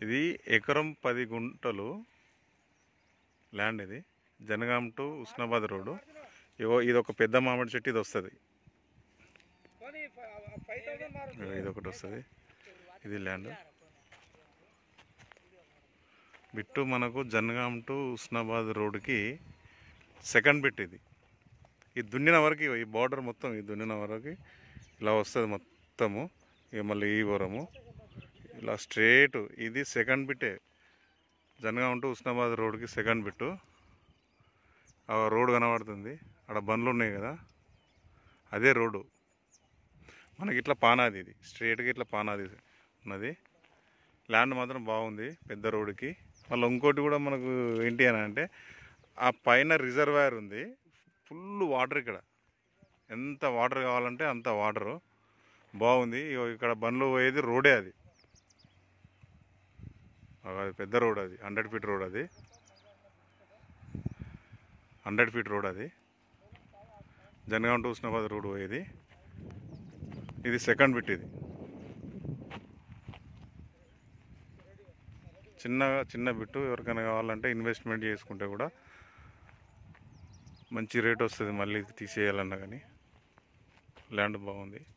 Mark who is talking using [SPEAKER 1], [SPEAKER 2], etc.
[SPEAKER 1] ఇది ఎకరం పది గుంటలు ల్యాండ్ ఇది జనగాం టు ఉస్నాబాద్ రోడ్డు ఇగో ఇది ఒక పెద్ద మామిడి చెట్టు ఇది వస్తుంది ఇది ఒకటి వస్తుంది ఇది ల్యాండ్ బిట్టు మనకు జనగాం టు ఉస్నాబాద్ రోడ్డుకి సెకండ్ బిట్ ఇది ఈ దున్నిన వరకు ఈ బార్డర్ మొత్తం ఈ దున్నిన వరకు ఇలా వస్తుంది మొత్తము ఇక మళ్ళీ ఈ వరము ఇలా స్ట్రేట్ ఇది సెకండ్ బిట్టే జనగాం టు ఉస్నాబాద్ రోడ్కి సెకండ్ బిట్టు ఆ రోడ్ కనబడుతుంది అక్కడ బండ్లు ఉన్నాయి కదా అదే రోడ్డు మనకి ఇట్లా పానాది ఇది స్ట్రేట్గా ఇట్లా పానాది ఉన్నది ల్యాండ్ మాత్రం బాగుంది పెద్ద రోడ్డుకి మళ్ళీ ఇంకోటి కూడా మనకు ఏంటి అని అంటే ఆ పైన రిజర్వాయర్ ఉంది ఫుల్ వాటర్ ఇక్కడ ఎంత వాటర్ కావాలంటే అంత వాటరు బాగుంది ఇగో ఇక్కడ బండ్లు పోయేది రోడే అది అది పెద్ద రోడ్ అది హండ్రెడ్ ఫీట్ రోడ్ అది హండ్రెడ్ ఫీట్ రోడ్ అది జనగాం టు ఉస్నాబాద్ రోడ్ పోయేది ఇది సెకండ్ బిట్ ఇది చిన్న చిన్న బిట్టు ఎవరికైనా కావాలంటే ఇన్వెస్ట్మెంట్ చేసుకుంటే కూడా మంచి రేట్ వస్తుంది మళ్ళీ తీసేయాలన్నా కానీ ల్యాండ్ బాగుంది